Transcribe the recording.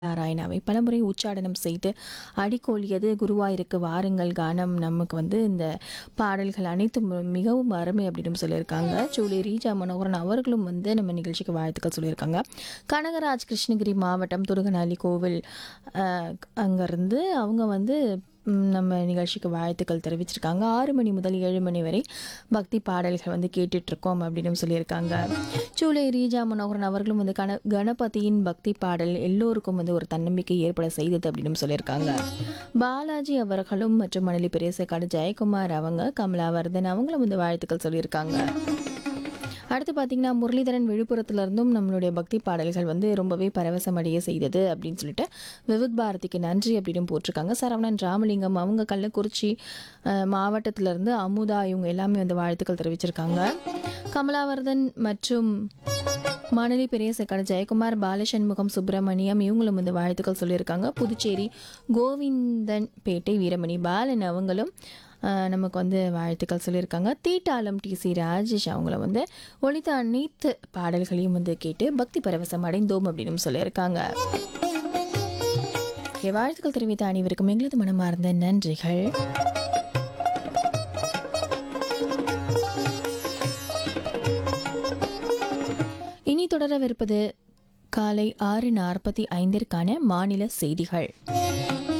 நாராயணாவை பலமுறை உச்சாடனம் செய்து அடிக்கோலியது குருவாயிருக்கு வாருங்கள் கானம் நமக்கு வந்து இந்த பாடல்கள் அனைத்தும் மிகவும் அருமை அப்படின்னு சொல்லியிருக்காங்க சூளி ரீஜா மனோகரன் அவர்களும் வந்து நம்ம நிகழ்ச்சிக்கு வாழ்த்துக்கள் சொல்லியிருக்காங்க கனகராஜ் கிருஷ்ணகிரி மாவட்டம் துருகநாளி கோவில் அஹ், அங்கேருந்து அவங்க வந்து ம், நம்ம நிகழ்ச்சிக்கு வாழ்த்துக்கள் தெரிவிச்சிருக்காங்க ஆறு மணி முதல் ஏழு மணி வரை பக்தி பாடல்கள் வந்து கேட்டுட்டு இருக்கோம் அப்படின்னு சொல்லியிருக்காங்க சூளை ரீஜா மனோகரன் அவர்களும் வந்து கண கணபதியின் பக்தி பாடல் எல்லோருக்கும் வந்து ஒரு தன்னம்பிக்கை ஏற்பட செய்தது அப்படின்னு சொல்லியிருக்காங்க பாலாஜி அவர்களும் மற்றும் மணலி பெரியசக்காடு ஜெயக்குமார் அவங்க கமலாவர்தன் அவங்களும் வந்து வாழ்த்துக்கள் சொல்லியிருக்காங்க அடுத்து பார்த்தீங்கன்னா முரளிதரன் விழுப்புரத்துல இருந்தும் நம்மளுடைய பக்தி பாடல்கள் வந்து ரொம்பவே பரவசமடைய செய்தது அப்படின்னு சொல்லிட்டு விவித் பாரதிக்கு நன்றி அப்படின்னு போட்டிருக்காங்க சரவணன் ராமலிங்கம் அவங்க கள்ளக்குறிச்சி அஹ், மாவட்டத்துல இருந்து அமுதா இவங்க எல்லாமே வந்து வாழ்த்துக்கள் தெரிவிச்சிருக்காங்க கமலாவர்தன் மற்றும் மணலி பெரியசக்காடு ஜெயக்குமார் பாலசண்முகம் சுப்பிரமணியம் இவங்களும் வந்து வாழ்த்துக்கள் சொல்லியிருக்காங்க புதுச்சேரி கோவிந்தன் பேட்டை வீரமணி பாலன் அவங்களும் ஆஹ், நமக்கு வந்து வாழ்த்துக்கள் சொல்லியிருக்காங்க தீட்டாளம் டி சி ராஜேஷ் அவங்கள வந்து ஒழித்த அனைத்து பாடல்களையும் வந்து கேட்டு பக்தி பரவசம் அடைந்தோம் அப்படின்னு சொல்லியிருக்காங்க Okay, வாழ்த்துக்கள் தெரிவித்த அனைவருக்கும் எங்களது மனமார்ந்த நன்றிகள் இனி தொடரவிருப்பது காலை ஆறு நாற்பத்தி ஐந்திற்கான மாநில செய்திகள்